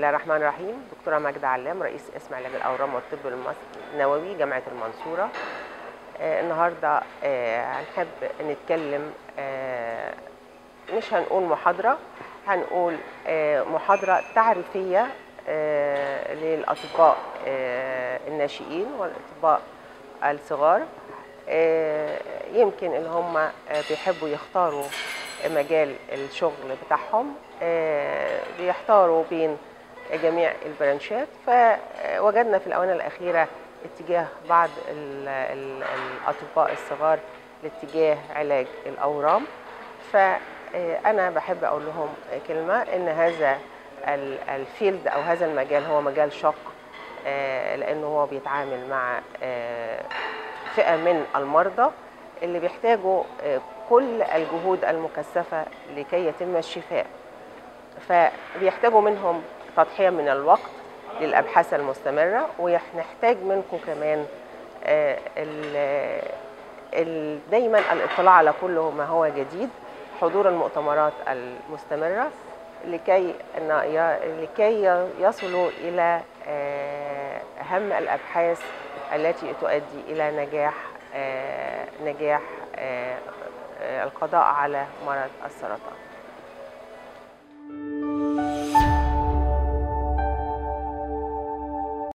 الله الرحمن الرحيم دكتورة ماجدة علام رئيس قسم علاج الأورام والطب النووي جامعة المنصورة آه النهاردة آه هنحب نتكلم آه مش هنقول محاضرة هنقول آه محاضرة تعريفية آه للأطباء آه الناشئين والأطباء الصغار آه يمكن ان هم بيحبوا يختاروا مجال الشغل بتاعهم آه بيحتاروا بين جميع البرانشات فوجدنا في الاونه الاخيره اتجاه بعض ال ال الاطباء الصغار لاتجاه علاج الاورام فانا بحب اقول لهم كلمه ان هذا الفيلد او هذا المجال هو مجال شاق آه لانه هو بيتعامل مع آه فئه من المرضى اللي بيحتاجوا كل الجهود المكثفه لكي يتم الشفاء فبيحتاجوا منهم تضحيه من الوقت للابحاث المستمره ونحتاج منكم كمان دايما الاطلاع على كل ما هو جديد حضور المؤتمرات المستمره لكي لكي يصلوا الى اهم الابحاث التي تؤدي الى نجاح نجاح القضاء على مرض السرطان